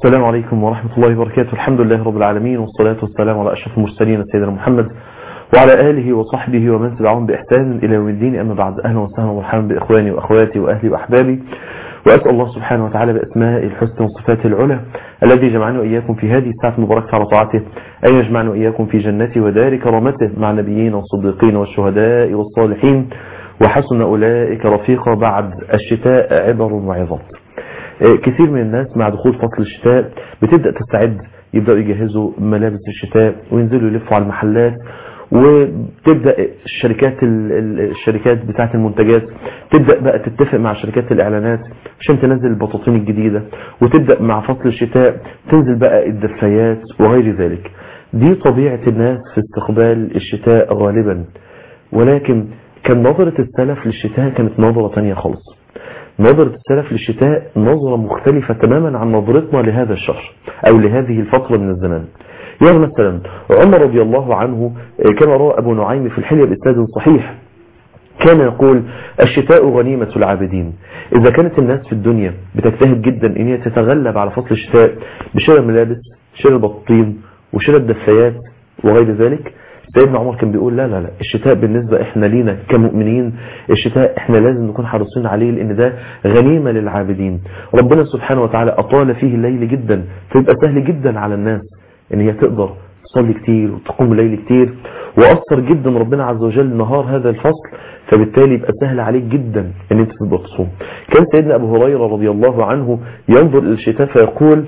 السلام عليكم ورحمة الله وبركاته الحمد لله رب العالمين والصلاة والسلام على أشرف المرسلين سيدنا محمد وعلى آله وصحبه ومن تبعهم بإحسان إلى يوم الدين أما بعد أهلا وسهلا ومرحبا بإخواني وأخواتي وأهلي وأحبابي وأسأل الله سبحانه وتعالى بأسماء الحسنى وصفاته العلى الذي جمعنا وإياكم في هذه الساعة المباركة على طاعته أن يجمعنا وإياكم في جنته ودار كرامته مع النبيين والصديقين والشهداء والصالحين وحسن أولئك رفيقا بعد الشتاء عبر وعظات كثير من الناس مع دخول فصل الشتاء بتبدأ تستعد يبدأوا يجهزوا ملابس الشتاء وينزلوا يلفوا على المحلات وتبدأ الشركات الشركات بتاعت المنتجات تبدأ بقى تتفق مع شركات الإعلانات عشان تنزل البطاطين الجديدة وتبدأ مع فصل الشتاء تنزل بقى الدفايات وغير ذلك دي طبيعة الناس في استقبال الشتاء غالبا ولكن كان نظرة السلف للشتاء كانت نظرة تانية خالص نظرة السلف للشتاء نظرة مختلفة تماما عن نظرتنا لهذا الشهر أو لهذه الفترة من الزمان يعني مثلا عمر رضي الله عنه كما روى أبو نعيم في الحلية بإسناد صحيح كان يقول الشتاء غنيمة العابدين إذا كانت الناس في الدنيا بتجتهد جدا إن هي تتغلب على فصل الشتاء بشراء ملابس شراء بطين وشراء الدفايات وغير ذلك سيدنا عمر كان بيقول لا لا لا الشتاء بالنسبة احنا لينا كمؤمنين الشتاء احنا لازم نكون حريصين عليه لان ده غنيمة للعابدين ربنا سبحانه وتعالى اطال فيه الليل جدا فيبقى سهل جدا على الناس ان هي تقدر تصلي كتير وتقوم الليل كتير واثر جدا ربنا عز وجل نهار هذا الفصل فبالتالي يبقى سهل عليك جدا ان انت تبقى تصوم كان سيدنا ابو هريرة رضي الله عنه ينظر الى الشتاء فيقول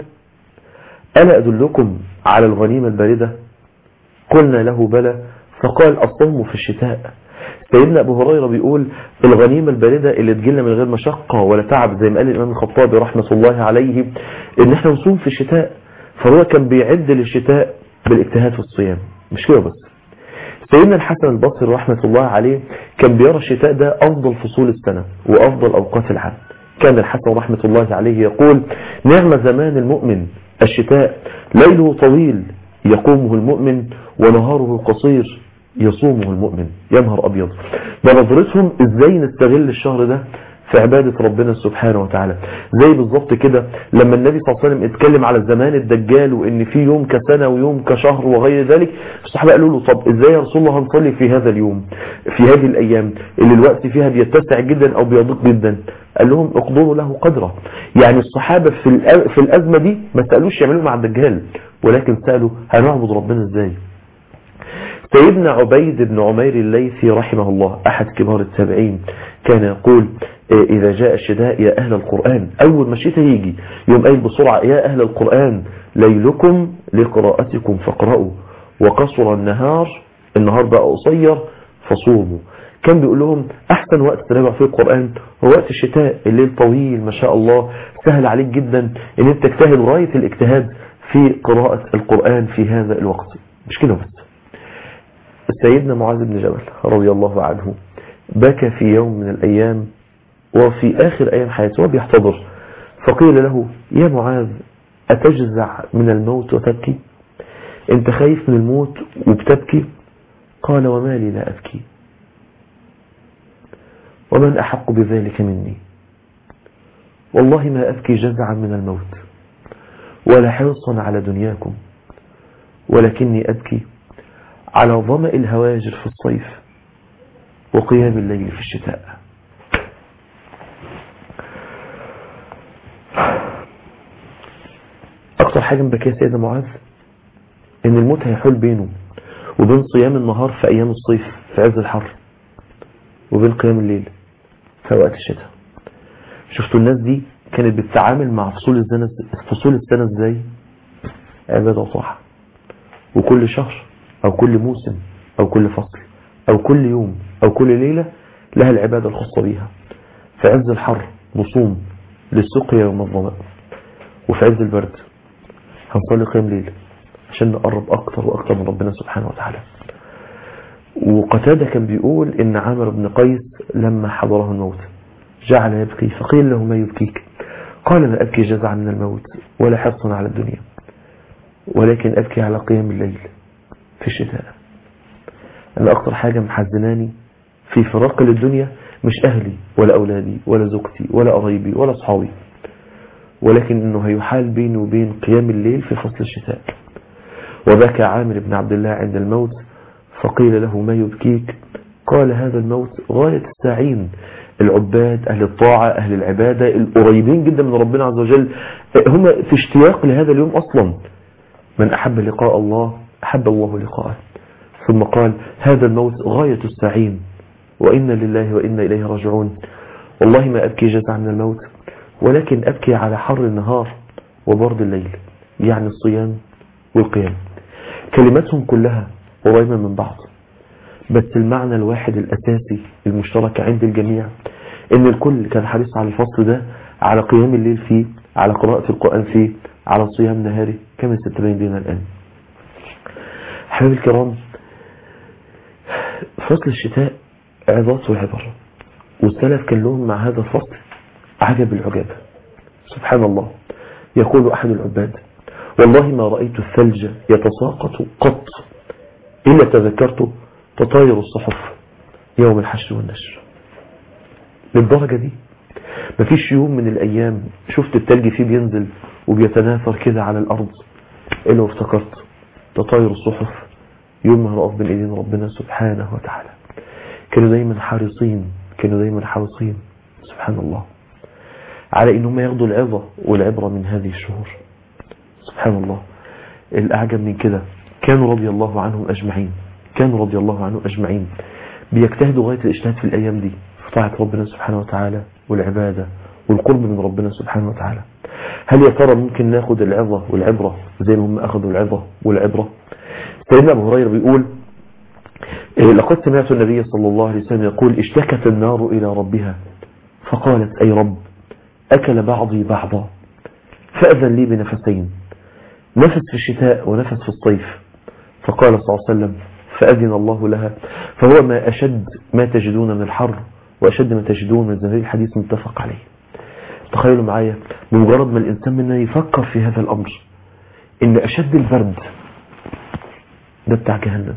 الا ادلكم على الغنيمة الباردة قلنا له بلى فقال الصوم في الشتاء سيدنا أبو هريرة بيقول الغنيمة الباردة اللي تجيلنا من غير مشقة ولا تعب زي ما قال الإمام الخطابي رحمة الله عليه إن احنا نصوم في الشتاء فهو كان بيعد للشتاء بالاجتهاد في الصيام مش كده بس سيدنا الحسن البصري رحمة الله عليه كان بيرى الشتاء ده أفضل فصول السنة وأفضل أوقات العام كان الحسن رحمة الله عليه يقول نعم زمان المؤمن الشتاء ليله طويل يقومه المؤمن ونهاره قصير يصومه المؤمن يا نهار أبيض بنظرتهم ازاي نستغل الشهر ده في عبادة ربنا سبحانه وتعالى زي بالظبط كده لما النبي صلى الله عليه وسلم اتكلم على زمان الدجال وان في يوم كسنة ويوم كشهر وغير ذلك الصحابة قالوا له طب ازاي يا رسول الله هنصلي في هذا اليوم في هذه الايام اللي الوقت فيها بيتسع جدا او بيضيق جدا قال لهم اقدروا له قدره يعني الصحابة في في الازمة دي ما سألوش يعملوا مع الدجال ولكن سألوا هنعبد ربنا ازاي سيدنا عبيد بن عمير الليثي رحمه الله أحد كبار التابعين كان يقول إذا جاء الشتاء يا أهل القرآن أول ما الشتاء يجي يوم قايل بسرعة يا أهل القرآن ليلكم لقراءتكم فاقرأوا وقصر النهار النهار بقى قصير فصوموا كان بيقول لهم أحسن وقت تتابع فيه القرآن هو وقت الشتاء الليل طويل ما شاء الله سهل عليك جدا ان انت تجتهد غاية الاجتهاد في قراءة القرآن في هذا الوقت مش كده بس سيدنا معاذ بن جبل رضي الله عنه بكى في يوم من الأيام وفي آخر أيام حياته وبيحتضر فقيل له يا معاذ أتجزع من الموت وتبكي انت خايف من الموت وبتبكي قال وما لي لا أبكي ومن أحق بذلك مني والله ما أبكي جزعا من الموت ولا حرصا على دنياكم ولكني أبكي على ظمأ الهواجر في الصيف وقيام الليل في الشتاء أكتر حاجة مبكية سيدنا معاذ إن الموت هيحول بينه وبين صيام النهار في أيام الصيف في عز الحر وبين قيام الليل في وقت الشتاء شفتوا الناس دي كانت بتتعامل مع فصول السنة فصول السنة ازاي عبادة وطاعة وكل شهر او كل موسم او كل فصل او كل يوم او كل ليلة لها العبادة الخاصة بيها في عز الحر نصوم للسقيا يوم الظمأ وفي عز البرد هنصلي قيام ليل عشان نقرب اكتر واكتر من ربنا سبحانه وتعالى وقتادة كان بيقول ان عامر بن قيس لما حضره الموت جعل يبكي فقيل له ما يبكيك قال لا أبكي جزعا من الموت ولا حرصا على الدنيا ولكن أبكي على قيام الليل في الشتاء أنا أكتر حاجة محزناني في فراق للدنيا مش أهلي ولا أولادي ولا زوجتي ولا قرايبي ولا أصحابي ولكن انه هيحال بينه وبين قيام الليل في فصل الشتاء وبكى عامر بن عبد الله عند الموت فقيل له ما يبكيك قال هذا الموت غاية الساعين العباد أهل الطاعة أهل العبادة القريبين جدا من ربنا عز وجل هم في اشتياق لهذا اليوم أصلا من أحب لقاء الله أحب الله لقاءه ثم قال هذا الموت غاية الساعين وإنا لله وإنا إليه راجعون والله ما أبكي جزع من الموت ولكن أبكي على حر النهار وبرد الليل يعني الصيام والقيام كلماتهم كلها قريبة من بعض بس المعنى الواحد الأساسي المشترك عند الجميع إن الكل كان حريص على الفصل ده على قيام الليل فيه على قراءة القرآن فيه على صيام نهاري كما ستبين لنا الآن حبيبي الكرام فصل الشتاء عظات وعبر والسلف كان لهم مع هذا الفصل عجب العجاب سبحان الله يقول أحد العباد والله ما رأيت الثلج يتساقط قط إلا تذكرت تطاير الصحف يوم الحشر والنشر للدرجة دي مفيش يوم من الأيام شفت التلج فيه بينزل وبيتناثر كده على الأرض إلا وافتكرت تطاير الصحف يوم ما هنقف بين ايدين ربنا سبحانه وتعالى كانوا دايما حريصين كانوا دايما حريصين سبحان الله على انهم ياخدوا العظة والعبرة من هذه الشهور سبحان الله الأعجب من كده كانوا رضي الله عنهم أجمعين كانوا رضي الله عنهم أجمعين بيجتهدوا غاية الاجتهاد في الأيام دي في طاعة ربنا سبحانه وتعالى والعبادة والقرب من ربنا سبحانه وتعالى هل يا ترى ممكن ناخد العظة والعبرة زي ما هم أخذوا العظة والعبرة سيدنا أبو هريرة بيقول لقد سمعت النبي صلى الله عليه وسلم يقول اشتكت النار إلى ربها فقالت أي رب أكل بعضي بعضا فأذن لي بنفسين نفس في الشتاء ونفس في الصيف فقال صلى الله عليه وسلم فأذن الله لها فهو ما أشد ما تجدون من الحر وأشد ما تجدون من الزنزانة الحديث متفق عليه تخيلوا معايا بمجرد ما الإنسان منا يفكر في هذا الأمر إن أشد البرد ده بتاع جهنم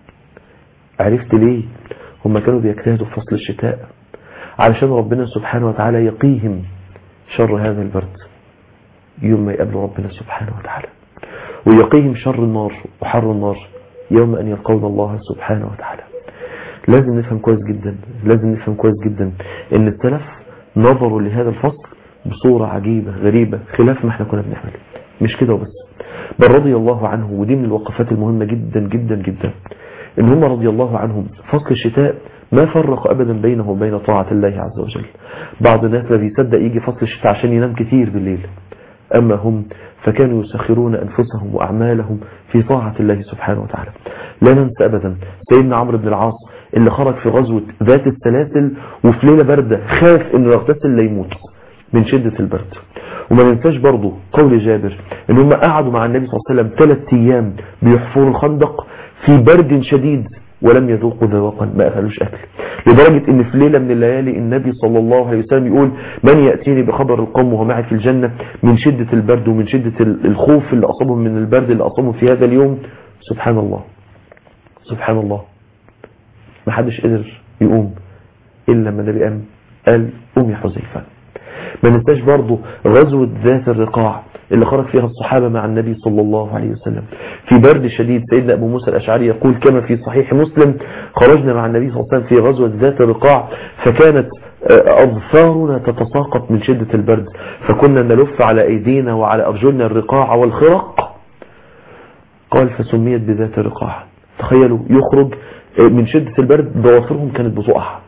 عرفت ليه هم كانوا بيجتهدوا في فصل الشتاء علشان ربنا سبحانه وتعالى يقيهم شر هذا البرد يوم ما يقابلوا ربنا سبحانه وتعالى ويقيهم شر النار وحر النار يوم أن يلقون الله سبحانه وتعالى لازم نفهم كويس جدا لازم نفهم كويس جدا ان السلف نظروا لهذا الفصل بصورة عجيبة غريبة خلاف ما احنا كنا بنعمله مش كده وبس بل رضي الله عنه ودي من الوقفات المهمة جدا جدا جدا ان هم رضي الله عنهم فصل الشتاء ما فرق ابدا بينه وبين طاعة الله عز وجل بعض الناس لا بيصدق يجي فصل الشتاء عشان ينام كتير بالليل اما هم فكانوا يسخرون انفسهم واعمالهم في طاعة الله سبحانه وتعالى لا ننسى ابدا سيدنا عمرو بن العاص اللي خرج في غزوة ذات السلاسل وفي ليلة باردة خاف انه يغتسل لا يموت من شدة البرد وما ننساش برضه قول جابر ان هم قعدوا مع النبي صلى الله عليه وسلم ثلاث ايام بيحفروا الخندق في برد شديد ولم يذوقوا ذواقا ما اكلوش اكل لدرجة ان في ليلة من الليالي النبي صلى الله عليه وسلم يقول من يأتيني بخبر القوم وهو معي في الجنة من شدة البرد ومن شدة الخوف اللي اصابهم من البرد اللي اصابهم في هذا اليوم سبحان الله سبحان الله ما حدش قدر يقوم الا لما النبي قام قال قوم يا حذيفه ما ننساش برضه غزوة ذات الرقاع اللي خرج فيها الصحابة مع النبي صلى الله عليه وسلم في برد شديد سيدنا أبو موسى الأشعري يقول كما في صحيح مسلم خرجنا مع النبي صلى الله عليه وسلم في غزوة ذات الرقاع فكانت أظفارنا تتساقط من شدة البرد فكنا نلف على أيدينا وعلى أرجلنا الرقاع والخرق قال فسميت بذات الرقاع تخيلوا يخرج من شدة البرد ضوافرهم كانت بتقع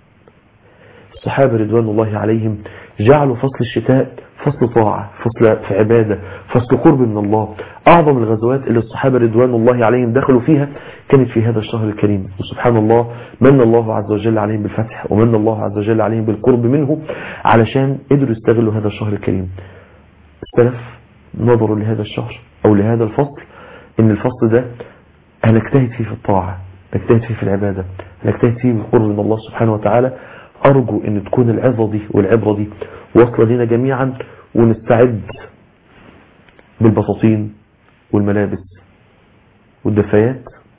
الصحابة رضوان الله عليهم جعلوا فصل الشتاء فصل طاعة فصل في عبادة فصل قرب من الله أعظم الغزوات اللي الصحابة رضوان الله عليهم دخلوا فيها كانت في هذا الشهر الكريم وسبحان الله من الله عز وجل عليهم بالفتح ومن الله عز وجل عليهم بالقرب منه علشان قدروا يستغلوا هذا الشهر الكريم السلف نظروا لهذا الشهر أو لهذا الفصل إن الفصل ده هنجتهد فيه في الطاعة نجتهد فيه في العبادة نجتهد فيه بالقرب من الله سبحانه وتعالى أرجو أن تكون العظة دي والعبرة دي واصلة لنا جميعا ونستعد بالبساطين والملابس والدفايات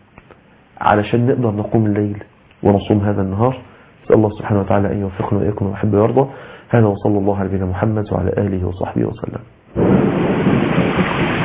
علشان نقدر نقوم الليل ونصوم هذا النهار نسأل الله سبحانه وتعالى أن يوفقنا وإياكم ويحب ويرضى هذا وصلى الله على نبينا محمد وعلى آله وصحبه وسلم